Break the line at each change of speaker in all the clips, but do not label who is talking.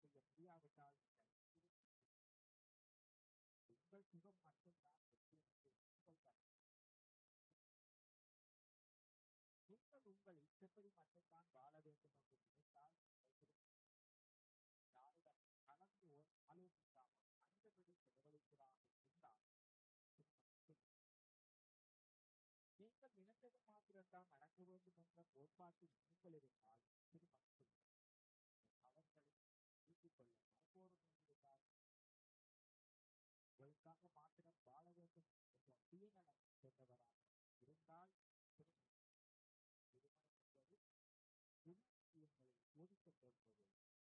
செய்ய முடியாவிட்டால் உங்கள் சுகம் மட்டும்தான் உங்கள் நீங்கள் உங்கள் இஷ்டப்படி மட்டும்தான் வாழ வேண்டும் என்று நினைத்தால் யாருடன் கலந்து ஆலோசிக்காமல் அந்தபடி செலவழிக்கிறார்கள் இருந்தால் நீங்கள் நினைத்தது மாத்திரம்தான் நடக்க வேண்டும் என்ற கோட்பாட்டில் நீங்கள் இருந்தால் திருமணம் அவர்களை வீட்டுக் கொள்ள மறுபோரும் இருந்தால் உங்களுக்காக மாத்திரம் வாழ வேண்டும் என்ற சுயநலம் கொண்டவராக இருந்தால் திருமணம் திருமணம் என்பது குணாதிசயங்களை ஒதுக்கப் போகிறது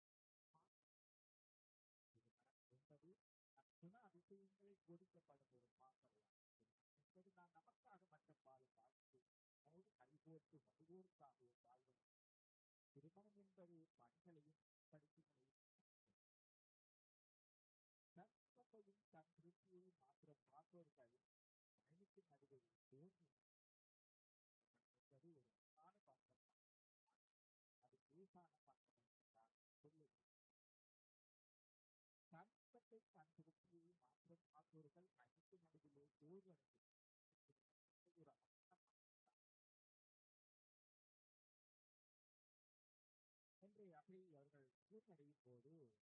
என்பது குண அதிசயங்களை ஒதுக்கப்படும் ஒரு மாற்றலாம் என்பது நான் நமக்காக மட்டும் வாழும் வாழ்க்கை நம்மோடு கைகோர்த்து வருவோருக்காகவும் வாழ்வது திருமணம் என்பது பணிகளையும் படிப்புகளையும் தற்பையும் தன் திருப்தியை மாத்திரம் பார்ப்பவர்கள் மனைவிக்கு நடுவில் தோன்றி என்பது ஒரு அழகான பாத்திரம் அது லேசான பாத்திரம் என்றால் சொல்லுது தன்பத்தை தன் திருப்தியை மாத்திரம் பார்ப்பவர்கள் மனைவிக்கு நடுவிலே தோல்வடைந்து ஒரு என்று அப்படி அவர்கள் கூட்டடையும் போது